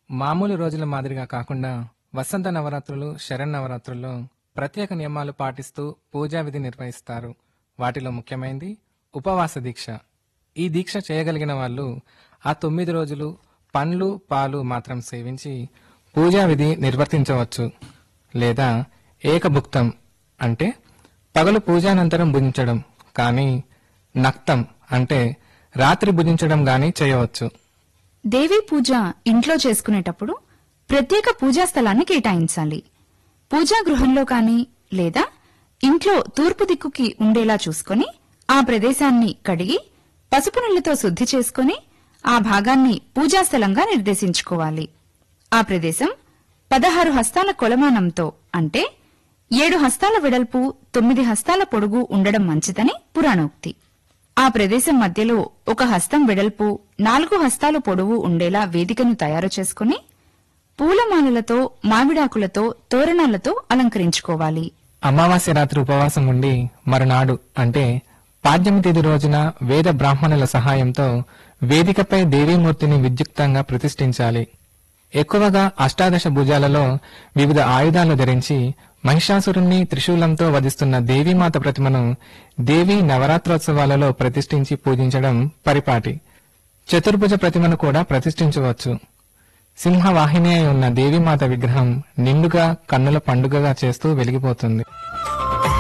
మామూలు రోజుల మాదిరిగా కాకుండా వసంత నవరాత్రులు శరన్నవరాత్రుల్లో ప్రత్యేక నియమాలు పాటిస్తూ పూజా విధి నిర్వహిస్తారు వాటిలో ముఖ్యమైనది ఉపవాస దీక్ష ఈ దీక్ష చేయగలిగిన వాళ్ళు ఆ తొమ్మిది రోజులు పండ్లు పాలు మాత్రం సేవించి పూజా విధి నిర్వర్తించవచ్చు లేదా ఏకభుక్తం అంటే పగలు పూజానంతరం భుజించడం కానీ నక్తం అంటే రాత్రి భుజించడం గాని చేయవచ్చు దేవీ పూజ ఇంట్లో చేసుకునేటప్పుడు ప్రత్యేక పూజా స్థలాన్ని కేటాయించాలి పూజా గృహంలో కాని లేదా ఇంట్లో తూర్పు దిక్కుకి ఉండేలా చూసుకొని ఆ ప్రదేశాన్ని కడిగి పసుపు నీళ్లతో శుద్ధి చేసుకొని ఆ భాగాన్ని పూజా స్థలంగా నిర్దేశించుకోవాలి ఆ ప్రదేశం పదహారు హస్తాల కొలమానంతో అంటే ఏడు హస్తాల వెడల్పు తొమ్మిది హస్తాల పొడుగు ఉండడం మంచిదని పురాణోక్తి ఆ ప్రదేశం మధ్యలో ఒక హస్తం వెడల్పు నాలుగు హస్తాల పొడవు ఉండేలా వేదికను తయారు చేసుకుని పూలమాలలతో మామిడాకులతో తోరణాలతో అలంకరించుకోవాలి అమావాస్య రాత్రి ఉపవాసం ఉండి మరునాడు అంటే పాడ్యమి తిథి రోజున వేద బ్రాహ్మణుల సహాయంతో వేదికపై దేవీమూర్తిని విద్యుక్తంగా ప్రతిష్ఠించాలి ఎక్కువగా అష్టాదశ భుజాలలో వివిధ ఆయుధాలు ధరించి మహిషాసురుణ్ణి త్రిశూలంతో వధిస్తున్న దేవీమాత ప్రతిమను దేవీ నవరాత్రోత్సవాలలో ప్రతిష్ఠించి పూజించడం పరిపాటి చతుర్భుజ ప్రతిమను కూడా ప్రతిష్ఠించవచ్చు సింహవాహిని అయి ఉన్న దేవీమాత విగ్రహం నిండుగా కన్నుల పండుగగా చేస్తూ వెలిగిపోతుంది